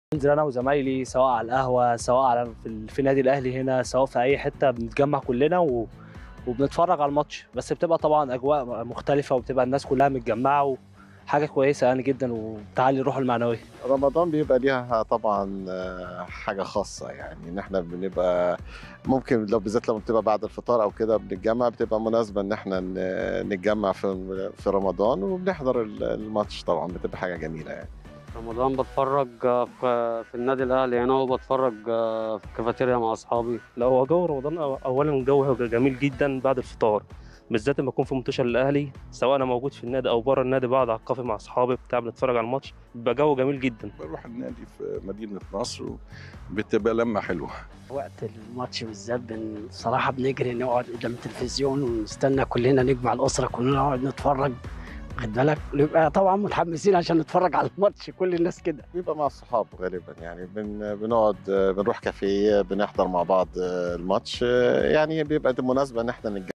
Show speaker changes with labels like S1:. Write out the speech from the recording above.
S1: بنزل انا وزمايلي سواء على القهوه سواء على في, في نادي الاهلي هنا سواء في اي حته بنتجمع كلنا و... وبنتفرج على الماتش بس بتبقى طبعا اجواء مختلفه وبتبقى الناس كلها متجمعه وحاجه كويسه يعني جدا وبتعلي الروح المعنويه
S2: رمضان بيبقى ليها طبعا آه، حاجه خاصه يعني ان احنا بنبقى ممكن لو بالذات لما بتبقى بعد الفطار او كده بنتجمع بتبقى مناسبه ان احنا ن- نتجمع في في رمضان وبنحضر الماتش طبعا بتبقى حاجه جميله يعني
S3: رمضان بتفرج في في النادي الاهلي هنا وبتفرج في الكافيتيريا مع اصحابي
S4: لا هو جو رمضان أو- اولا جو جميل جدا بعد الفطار بالذات لما يكون في منتشر الاهلي سواء انا موجود في النادي او بره النادي بقعد على الكافي مع اصحابي بتاع بنتفرج على الماتش بيبقى جو جميل جدا
S5: بروح النادي في مدينة نصر وبتبقى لمة حلوة
S6: وقت الماتش بالذات بن- بصراحة بنجري نقعد قدام التلفزيون ونستنى كلنا نجمع الأسرة كلنا نقعد نتفرج واخد بالك نبقى طبعا متحمسين عشان نتفرج على الماتش كل الناس كده
S2: بيبقى مع الصحاب غالبا يعني بن بنقعد آه، بنروح كافيه بنحضر مع بعض آه، الماتش آه، يعني بيبقى دي مناسبه ان احنا نتجمع